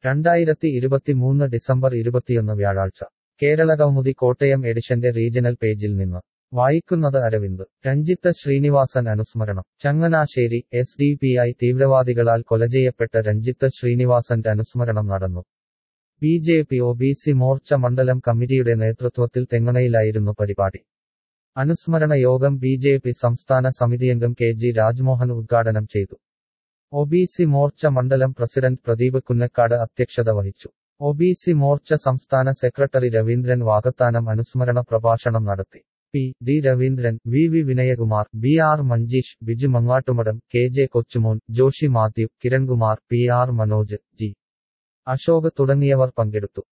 രണ്ടായിരത്തി ഇരുപത്തിമൂന്ന് ഡിസംബർ ഇരുപത്തിയൊന്ന് വ്യാഴാഴ്ച കേരളകൗമുദി കോട്ടയം എഡിഷന്റെ റീജണൽ പേജിൽ നിന്ന് വായിക്കുന്നത് അരവിന്ദ് രഞ്ജിത്ത് ശ്രീനിവാസൻ അനുസ്മരണം Changanassery S D P I തീവ്രവാദികളാൽ കൊലചെയ്യപ്പെട്ട രഞ്ജിത്ത് ശ്രീനിവാസന്റെ അനുസ്മരണം നടന്നു B J P O B C Morcha മണ്ഡലം കമ്മിറ്റിയുടെ നേതൃത്വത്തിൽ തെങ്ങണയിലായിരുന്നു പരിപാടി അനുസ്മരണ യോഗം ബി ജെ പി സംസ്ഥാന സമിതിയംഗം കെ ജി രാജ്മോഹൻ ഉദ്ഘാടനം ചെയ്തു ഒ ബി സി മോർച്ച മണ്ഡലം പ്രസിഡന്റ് പ്രദീപ് കുന്നക്കാട് അധ്യക്ഷത വഹിച്ചു ഒ ബി സി മോർച്ച സംസ്ഥാന സെക്രട്ടറി രവീന്ദ്രൻ വാകത്താനം അനുസ്മരണ പ്രഭാഷണം നടത്തി P D Raveendran V V Vinayakumar B R Manjeesh Biju Mangattumadam K J Kochumon Joshi Mathew Kirankumar P R Manoj G Ashok തുടങ്ങിയവർ പങ്കെടുത്തു